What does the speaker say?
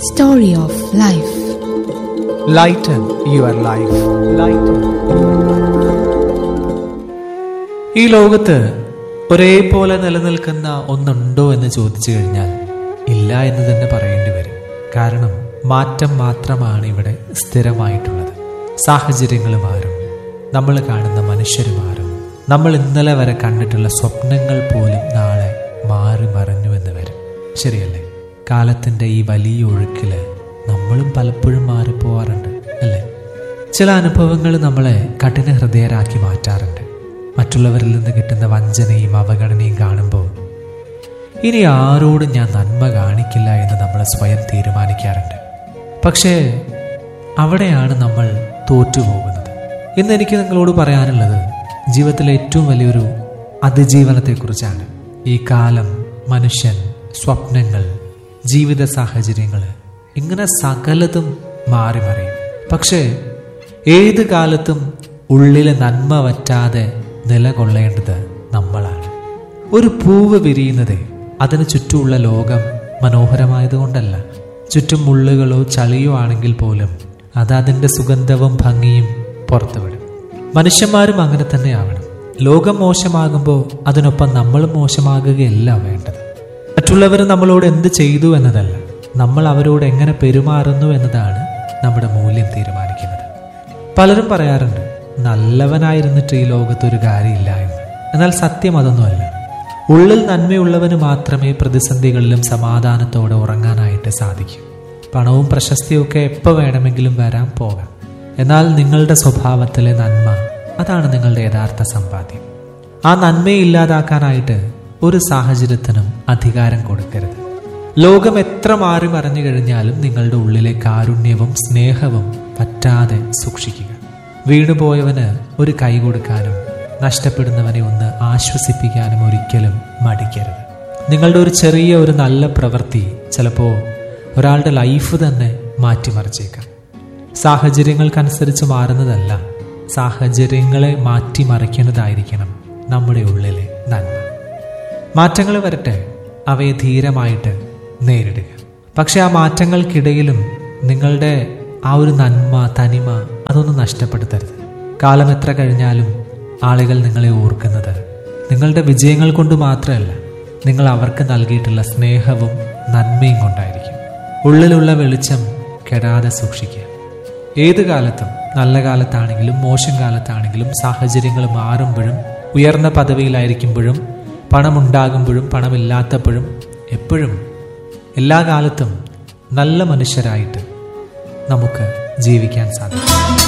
Story of Life. Lighten your life. Lighten. ഈ ലോകത്ത് ഒരേപോലെ നിലനിൽക്കുന്ന ഒന്നുണ്ടോ എന്ന് ചോദിച്ചു കഴിഞ്ഞാൽ ഇല്ല എന്ന് തന്നെ പറയേണ്ടി വരും കാരണം മാറ്റം മാത്രമാണ് ഇവിടെ സ്ഥിരമായിട്ടുള്ളത് സാഹചര്യങ്ങൾ മാറും നമ്മൾ കാണുന്ന മനുഷ്യർ മാറും നമ്മൾ ഇന്നലെ വരെ കണ്ടിട്ടുള്ള സ്വപ്നങ്ങൾ പോലും നാളെ മാറി മറഞ്ഞു എന്ന് വരും ശരിയല്ലേ കാലത്തിന്റെ ഈ വലിയ ഒഴുക്കില് നമ്മളും പലപ്പോഴും മാറിപ്പോവാറുണ്ട് അല്ലേ ചില അനുഭവങ്ങൾ നമ്മളെ കഠിന ഹൃദയരാക്കി മാറ്റാറുണ്ട് മറ്റുള്ളവരിൽ നിന്ന് കിട്ടുന്ന വഞ്ചനയും അവഗണനയും കാണുമ്പോൾ ഇനി ആരോടും ഞാൻ നന്മ കാണിക്കില്ല എന്ന് നമ്മൾ സ്വയം തീരുമാനിക്കാറുണ്ട് പക്ഷേ അവിടെയാണ് നമ്മൾ തോറ്റുപോകുന്നത് ഇന്ന് എനിക്ക് നിങ്ങളോട് പറയാനുള്ളത് ജീവിതത്തിലെ ഏറ്റവും വലിയൊരു അതിജീവനത്തെക്കുറിച്ചാണ് ഈ കാലം മനുഷ്യൻ സ്വപ്നങ്ങൾ ജീവിത സാഹചര്യങ്ങൾ ഇങ്ങനെ സകലതും മാറി മറിയും പക്ഷേ ഏത് കാലത്തും ഉള്ളിലെ നന്മ വറ്റാതെ നിലകൊള്ളേണ്ടത് നമ്മളാണ് ഒരു പൂവ് വിരിയുന്നത് അതിന് ചുറ്റുമുള്ള ലോകം മനോഹരമായതുകൊണ്ടല്ല ചുറ്റും മുള്ളുകളോ ചളിയോ ആണെങ്കിൽ പോലും അത് അതിൻ്റെ സുഗന്ധവും ഭംഗിയും പുറത്തുവിടും മനുഷ്യന്മാരും അങ്ങനെ തന്നെ ആവണം ലോകം മോശമാകുമ്പോൾ അതിനൊപ്പം നമ്മളും മോശമാകുകയല്ല വേണ്ടത് മറ്റുള്ളവർ നമ്മളോട് എന്ത് ചെയ്തു എന്നതല്ല നമ്മൾ അവരോട് എങ്ങനെ പെരുമാറുന്നു എന്നതാണ് നമ്മുടെ മൂല്യം തീരുമാനിക്കുന്നത് പലരും പറയാറുണ്ട് നല്ലവനായിരുന്നിട്ട് ഈ ലോകത്തൊരു കാര്യമില്ല എന്ന് എന്നാൽ സത്യം അതൊന്നുമല്ല ഉള്ളിൽ നന്മയുള്ളവന് മാത്രമേ പ്രതിസന്ധികളിലും സമാധാനത്തോടെ ഉറങ്ങാനായിട്ട് സാധിക്കൂ പണവും പ്രശസ്തിയും ഒക്കെ എപ്പോൾ വേണമെങ്കിലും വരാൻ പോകാം എന്നാൽ നിങ്ങളുടെ സ്വഭാവത്തിലെ നന്മ അതാണ് നിങ്ങളുടെ യഥാർത്ഥ സമ്പാദ്യം ആ നന്മയെ ഇല്ലാതാക്കാനായിട്ട് ഒരു സാഹചര്യത്തിനും അധികാരം കൊടുക്കരുത് ലോകം എത്ര മാറി മറിഞ്ഞു കഴിഞ്ഞാലും നിങ്ങളുടെ ഉള്ളിലെ കാരുണ്യവും സ്നേഹവും പറ്റാതെ സൂക്ഷിക്കുക വീണുപോയവന് ഒരു കൈ കൊടുക്കാനും നഷ്ടപ്പെടുന്നവനെ ഒന്ന് ആശ്വസിപ്പിക്കാനും ഒരിക്കലും മടിക്കരുത് നിങ്ങളുടെ ഒരു ചെറിയ ഒരു നല്ല പ്രവൃത്തി ചിലപ്പോൾ ഒരാളുടെ ലൈഫ് തന്നെ മാറ്റിമറിച്ചേക്കാം സാഹചര്യങ്ങൾക്കനുസരിച്ച് മാറുന്നതല്ല സാഹചര്യങ്ങളെ മാറ്റിമറിക്കുന്നതായിരിക്കണം നമ്മുടെ ഉള്ളിലെ നന്മ മാറ്റങ്ങൾ വരട്ടെ അവയെ ധീരമായിട്ട് നേരിടുക പക്ഷെ ആ മാറ്റങ്ങൾക്കിടയിലും നിങ്ങളുടെ ആ ഒരു നന്മ തനിമ അതൊന്നും നഷ്ടപ്പെടുത്തരുത് കാലം എത്ര കഴിഞ്ഞാലും ആളുകൾ നിങ്ങളെ ഓർക്കുന്നത് നിങ്ങളുടെ വിജയങ്ങൾ കൊണ്ട് മാത്രമല്ല നിങ്ങൾ അവർക്ക് നൽകിയിട്ടുള്ള സ്നേഹവും നന്മയും കൊണ്ടായിരിക്കും ഉള്ളിലുള്ള വെളിച്ചം കെടാതെ സൂക്ഷിക്കുക ഏത് കാലത്തും നല്ല കാലത്താണെങ്കിലും മോശം കാലത്താണെങ്കിലും സാഹചര്യങ്ങൾ മാറുമ്പോഴും ഉയർന്ന പദവിയിലായിരിക്കുമ്പോഴും പണമുണ്ടാകുമ്പോഴും പണമില്ലാത്തപ്പോഴും എപ്പോഴും എല്ലാ കാലത്തും നല്ല മനുഷ്യരായിട്ട് നമുക്ക് ജീവിക്കാൻ സാധിക്കും